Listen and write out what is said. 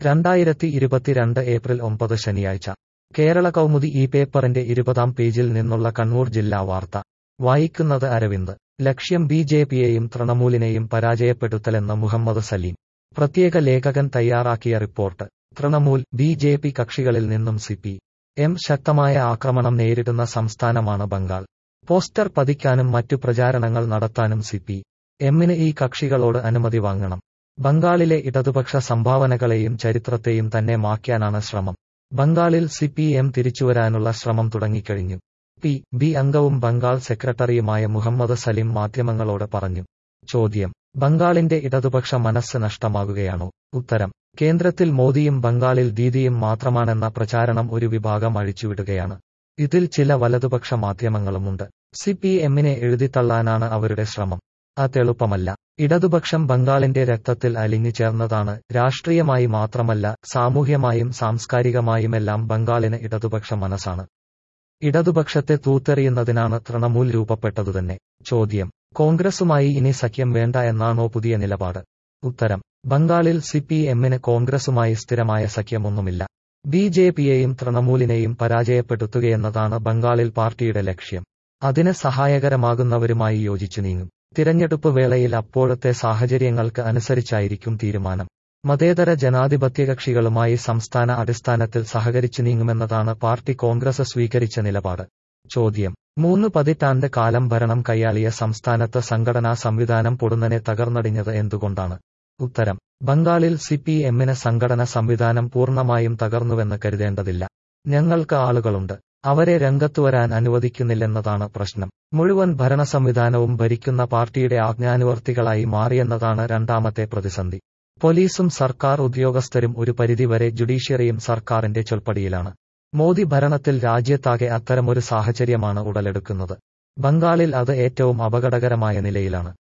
രണ്ടായിരത്തി ഇരുപത്തിരണ്ട് ഏപ്രിൽ ഒമ്പത് ശനിയാഴ്ച കേരള കൗമുദി ഈ പേപ്പറിന്റെ ഇരുപതാം പേജിൽ നിന്നുള്ള കണ്ണൂർ ജില്ലാ വാർത്ത വായിക്കുന്നത് അരവിന്ദ് ലക്ഷ്യം ബി ജെ പിയെയും തൃണമൂലിനെയും പരാജയപ്പെടുത്തലെന്ന് മുഹമ്മദ് സലീം പ്രത്യേക ലേഖകൻ തയ്യാറാക്കിയ report Trinamool B J P കക്ഷികളിൽ നിന്നും സി പി എം ശക്തമായ ആക്രമണം നേരിടുന്ന സംസ്ഥാനമാണ് ബംഗാൾ പോസ്റ്റർ പതിക്കാനും മറ്റു പ്രചാരണങ്ങൾ നടത്താനും സി പി എമ്മിന് ഈ കക്ഷികളോട് അനുമതി വാങ്ങണം ബംഗാളിലെ ഇടതുപക്ഷ സംഭാവനകളെയും ചരിത്രത്തെയും തന്നെ മാറ്റാനാണ് ശ്രമം ബംഗാളിൽ സി പി എം തിരിച്ചുവരാനുള്ള ശ്രമം തുടങ്ങിക്കഴിഞ്ഞു പി ബി അംഗവും ബംഗാൾ സെക്രട്ടറിയുമായ മുഹമ്മദ് സലിം മാധ്യമങ്ങളോട് പറഞ്ഞു ചോദ്യം ബംഗാളിന്റെ ഇടതുപക്ഷ മനസ്സ് നഷ്ടമാകുകയാണോ ഉത്തരം കേന്ദ്രത്തിൽ മോദിയും ബംഗാളിൽ ദീദിയും മാത്രമാണെന്ന പ്രചാരണം ഒരു വിഭാഗം അഴിച്ചുവിടുകയാണ് ഇതിൽ ചില വലതുപക്ഷ മാധ്യമങ്ങളുമുണ്ട് സി പി എമ്മിനെ എഴുതിത്തള്ളാനാണ് അവരുടെ ശ്രമം അതെളുപ്പമല്ല ഇടതുപക്ഷം ബംഗാളിന്റെ രക്തത്തിൽ അലിഞ്ഞു ചേർന്നതാണ് രാഷ്ട്രീയമായി മാത്രമല്ല സാമൂഹ്യമായും സാംസ്കാരികമായുമെല്ലാം ബംഗാളിന് ഇടതുപക്ഷ മനസ്സാണ് ഇടതുപക്ഷത്തെ തൂത്തെറിയുന്നതിനാണ് തൃണമൂൽ രൂപപ്പെട്ടതുതന്നെ ചോദ്യം കോൺഗ്രസുമായി ഇനി സഖ്യം വേണ്ട എന്നാണോ പുതിയ നിലപാട് ഉത്തരം ബംഗാളിൽ സി പി എമ്മിന് കോൺഗ്രസുമായി സ്ഥിരമായ സഖ്യമൊന്നുമില്ല ബി ജെ പിയെയും തൃണമൂലിനെയും പരാജയപ്പെടുത്തുകയെന്നതാണ് ബംഗാളിൽ പാർട്ടിയുടെ ലക്ഷ്യം അതിന് സഹായകരമാകുന്നവരുമായി യോജിച്ചു നീങ്ങും തിരഞ്ഞെടുപ്പ് വേളയിൽ അപ്പോഴത്തെ സാഹചര്യങ്ങൾക്ക് അനുസരിച്ചായിരിക്കും തീരുമാനം മതേതര ജനാധിപത്യ കക്ഷികളുമായി സംസ്ഥാന അടിസ്ഥാനത്തിൽ സഹകരിച്ചു നീങ്ങുമെന്നതാണ് പാർട്ടി കോൺഗ്രസ് സ്വീകരിച്ച നിലപാട് ചോദ്യം മൂന്ന് പതിറ്റാണ്ട് കാലം ഭരണം കൈയാളിയ സംസ്ഥാനത്ത് സംഘടനാ സംവിധാനം പൊടുന്നനെ തകർന്നടിഞ്ഞത് എന്തുകൊണ്ടാണ് ഉത്തരം ബംഗാളിൽ സി പി എമ്മിന് സംഘടന സംവിധാനം പൂർണ്ണമായും തകർന്നുവെന്ന് കരുതേണ്ടതില്ല ഞങ്ങൾക്ക് ആളുകളുണ്ട് അവരെ രംഗത്തുവരാൻ അനുവദിക്കുന്നില്ലെന്നതാണ് പ്രശ്നം മുഴുവൻ ഭരണ സംവിധാനവും ഭരിക്കുന്ന പാർട്ടിയുടെ ആജ്ഞാനുവർത്തികളായി മാറിയെന്നതാണ് രണ്ടാമത്തെ പ്രതിസന്ധി പോലീസും സർക്കാർ ഉദ്യോഗസ്ഥരും ഒരു പരിധിവരെ ജുഡീഷ്യറിയും സർക്കാരിന്റെ ചൊൽപ്പടിയിലാണ് മോദി ഭരണത്തിൽ രാജ്യത്താകെ അത്തരമൊരു സാഹചര്യമാണ് ഉടലെടുക്കുന്നത് ബംഗാളിൽ അത് ഏറ്റവും അപകടകരമായ നിലയിലാണ്